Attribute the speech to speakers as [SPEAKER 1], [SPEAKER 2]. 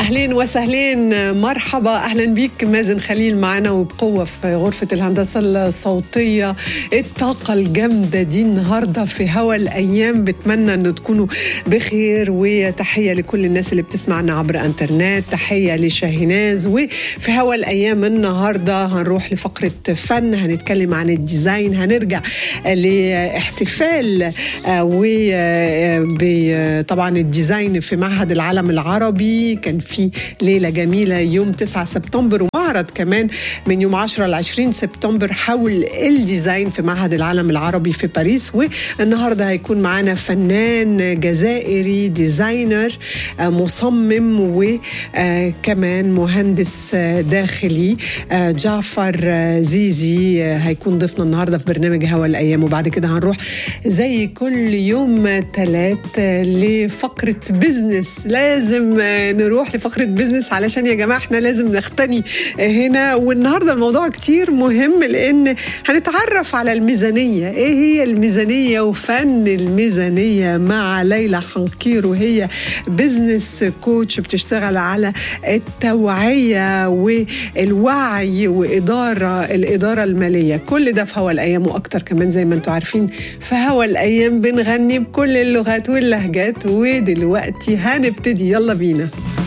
[SPEAKER 1] اهلين وسهلين مرحبا اهلا بيك مازن خليل معنا وبقوه في غرفه الهندسه الصوتيه الطاقه الجامده دي النهارده في هوا الايام بتمنى ان تكونوا بخير وتحيه لكل الناس اللي بتسمعنا عبر انترنت تحيه لشاهيناز وفي هوا الايام النهارده هنروح لفقره فن هنتكلم عن الديزاين هنرجع لاحتفال وطبعا الديزاين في معهد العالم العربي كان في ليلة جميلة يوم 9 سبتمبر ومعرض كمان من يوم 10 ل 20 سبتمبر حول الديزاين في معهد العالم العربي في باريس والنهاردة هيكون معنا فنان جزائري ديزاينر مصمم وكمان مهندس داخلي جعفر زيزي هيكون ضيفنا النهاردة في برنامج هوا الأيام وبعد كده هنروح زي كل يوم ثلاث لفقرة بزنس لازم نروح لفقرة بزنس علشان يا جماعة احنا لازم نختني هنا والنهاردة الموضوع كتير مهم لأن هنتعرف على الميزانية ايه هي الميزانية وفن الميزانية مع ليلى حنكير وهي بزنس كوتش بتشتغل على التوعية والوعي وإدارة الإدارة المالية كل ده في هوا الأيام وأكتر كمان زي ما انتم عارفين في هوا الأيام بنغني بكل اللغات واللهجات ودلوقتي هنبتدي يلا بينا